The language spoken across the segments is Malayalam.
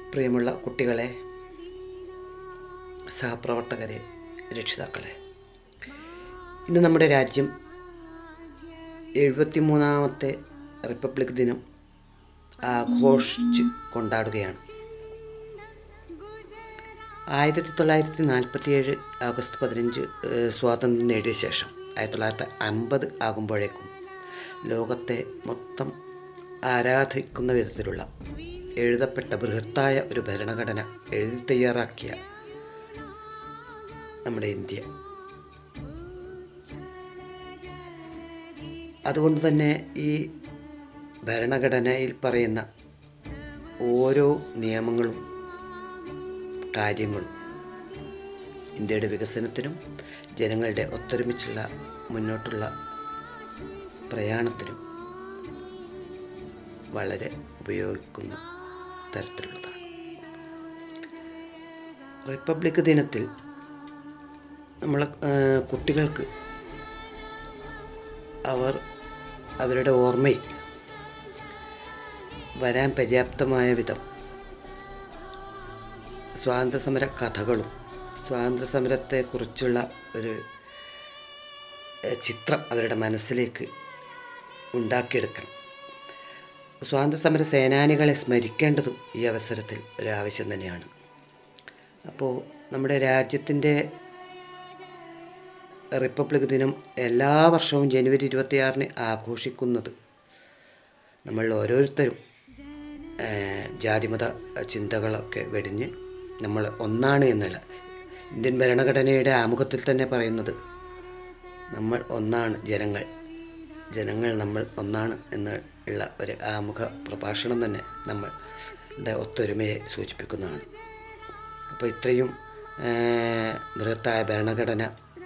പ്രിയമുള്ള കുട്ടികളെ സഹപ്രവർത്തകരെ രക്ഷിതാക്കളെ ഇന്ന് നമ്മുടെ രാജ്യം എഴുപത്തിമൂന്നാമത്തെ റിപ്പബ്ലിക് ദിനം ആഘോഷിച്ച് കൊണ്ടാടുകയാണ് ആയിരത്തി തൊള്ളായിരത്തി നാൽപ്പത്തിയേഴ് ആഗസ്റ്റ് പതിനഞ്ച് ഏഹ്, സ്വാതന്ത്ര്യം നേടിയ ശേഷം ആയിരത്തി തൊള്ളായിരത്തി അമ്പത് ആകുമ്പോഴേക്കും ലോകത്തെ മൊത്തം ആരാധിക്കുന്ന വിധത്തിലുള്ള എഴുതപ്പെട്ട ബൃഹത്തായ ഒരു ഭരണഘടന എഴുതി തയ്യാറാക്കിയ നമ്മുടെ ഇന്ത്യ അതുകൊണ്ട് തന്നെ ഈ ഭരണഘടനയിൽ പറയുന്ന ഓരോ നിയമങ്ങളും കാര്യങ്ങളും ഇന്ത്യയുടെ വികസനത്തിനും ജനങ്ങളുടെ ഒത്തൊരുമിച്ചുള്ള മുന്നോട്ടുള്ള പ്രയാണത്തിനും വളരെ ഉപയോഗിക്കുന്ന തരത്തിലുള്ളതാണ് റിപ്പബ്ലിക് ദിനത്തിൽ നമ്മളെ ആ, കുട്ടികൾക്ക് അവർ അവരുടെ ഓർമ്മയിൽ വരാൻ പര്യാപ്തമായ വിധം സ്വാതന്ത്ര്യസമര കഥകളും സ്വാതന്ത്ര്യസമരത്തെക്കുറിച്ചുള്ള ഒരു ഏഹ്, ചിത്രം അവരുടെ മനസ്സിലേക്ക് ഉണ്ടാക്കിയെടുക്കണം സ്വാതന്ത്ര്യസമര സേനാനികളെ സ്മരിക്കേണ്ടതും ഈ അവസരത്തിൽ ഒരു ആവശ്യം തന്നെയാണ് അപ്പോൾ നമ്മുടെ രാജ്യത്തിൻ്റെ റിപ്പബ്ലിക് ദിനം എല്ലാ വർഷവും ജനുവരി ഇരുപത്തിയാറിന് ആഘോഷിക്കുന്നത് നമ്മൾ ഓരോരുത്തരും ഏഹ്, ജാതിമത ചിന്തകളൊക്കെ വെടിഞ്ഞ് നമ്മൾ ഒന്നാണ് എന്നുള്ള ഇന്ത്യൻ ഭരണഘടനയുടെ ആമുഖത്തിൽ തന്നെ പറയുന്നത് നമ്മൾ ഒന്നാണ് ജനങ്ങൾ ജനങ്ങൾ നമ്മൾ ഒന്നാണ് എന്നുള്ള ഒരു ആമുഖ പ്രഭാഷണം തന്നെ നമ്മളുടെ ഒത്തൊരുമയെ സൂചിപ്പിക്കുന്നതാണ് അപ്പോൾ ഇത്രയും ഏഹ്, ബൃഹത്തായ ഭരണഘടന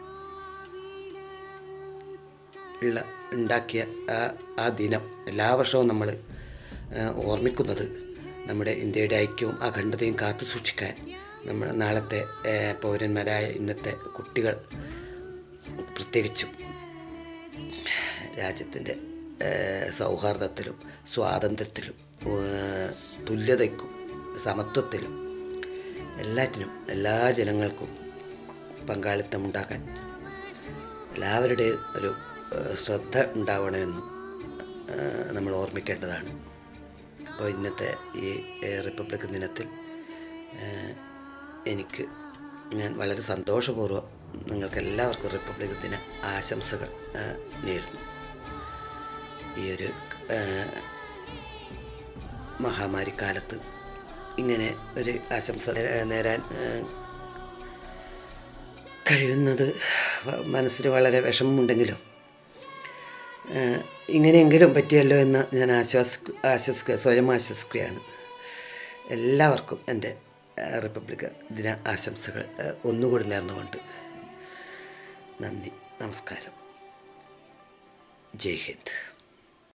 ഉള്ള ഉണ്ടാക്കിയ ആ ആ ദിനം എല്ലാ വർഷവും നമ്മൾ ഓർമ്മിക്കുന്നത് നമ്മുടെ ഇന്ത്യയുടെ ഐക്യവും അഖണ്ഡതയും കാത്തു സൂക്ഷിക്കാൻ നമ്മുടെ നാളത്തെ ആ, പൗരന്മാരായ ഇന്നത്തെ കുട്ടികൾ പ്രത്യേകിച്ചും രാജ്യത്തിൻ്റെ ആ, സൗഹാർദ്ദത്തിലും സ്വാതന്ത്ര്യത്തിലും ആ, തുല്യതയ്ക്കും സമത്വത്തിലും എല്ലാറ്റിനും എല്ലാ ജനങ്ങൾക്കും പങ്കാളിത്തം ഉണ്ടാക്കാൻ എല്ലാവരുടെയും ഒരു ഏഹ്, ശ്രദ്ധ ഉണ്ടാവണമെന്നും ഏഹ്, നമ്മൾ ഓർമ്മിക്കേണ്ടതാണ് അപ്പോൾ ഇന്നത്തെ ഈ ഏഹ്, റിപ്പബ്ലിക് ദിനത്തിൽ ഏഹ്, എനിക്ക് ഞാൻ വളരെ സന്തോഷപൂർവ്വം നിങ്ങൾക്ക് എല്ലാവർക്കും റിപ്പബ്ലിക് ദിന ആശംസകൾ ഏഹ്, നേരുന്നു ഈ ഒരു ഏഹ്, മഹാമാരിക്കാലത്ത് ഇങ്ങനെ ഒരു ആശംസ നേ- നേരാൻ ഏഹ്, കഴിയുന്നത് വ- മനസ്സിന് വളരെ വിഷമമുണ്ടെങ്കിലും ഏഹ്, ഇങ്ങനെയെങ്കിലും പറ്റിയല്ലോ എന്ന് ഞാൻ ആശ്വാസിക്കു ആശ്വസിക്കുക സ്വയം ആശ്വസിക്കുകയാണ് എല്ലാവർക്കും എൻ്റെ ഏഹ്, റിപ്പബ്ലിക് ദിന ആശംസകൾ ഏഹ്, ഒന്നുകൂടി നേർന്നുകൊണ്ട് നന്ദി നമസ്കാരം ജയ് ഹിന്ദ്